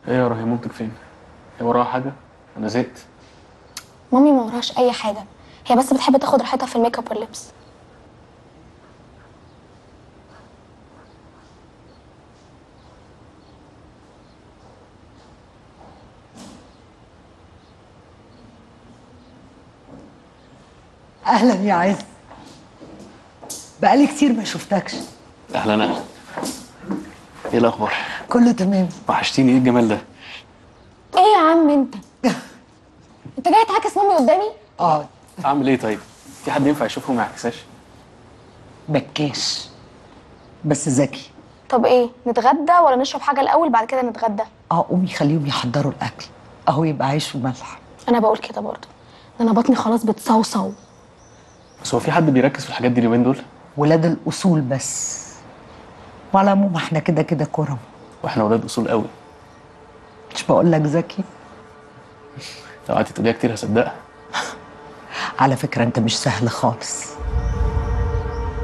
ايه يا رهي مامتك فين؟ هي وراها حاجة؟ أنا زهقت مامي ما وراهاش اي حاجه هي بس بتحب تاخد راحتها في الميك اب واللبس اهلا يا عز بقالي كتير ما شفتكش أهلا أهلا ايه الأخبار؟ كله تمام وحشتيني ايه الجمال ده؟ ايه يا عم انت انت جاي تعاكس مامي قدامي اه أعمل ايه طيب؟ في حد ينفع يشوفه وما يعكسهاش؟ بكاش بس ذكي طب ايه نتغدى ولا نشرب حاجه الاول بعد كده نتغدى اه قومي خليهم يحضروا الاكل اهو يبقى عيش وملح انا بقول كده برضه انا بطني خلاص بتصوصو بس هو في حد بيركز في الحاجات دي اليومين دول؟ ولاد الاصول بس وعلى العموم احنا كده كده كرم واحنا ولاد أصول قوي مش بقول لك ذكي لو قعدتي تقوليها كتير هصدقها على فكره انت مش سهل خالص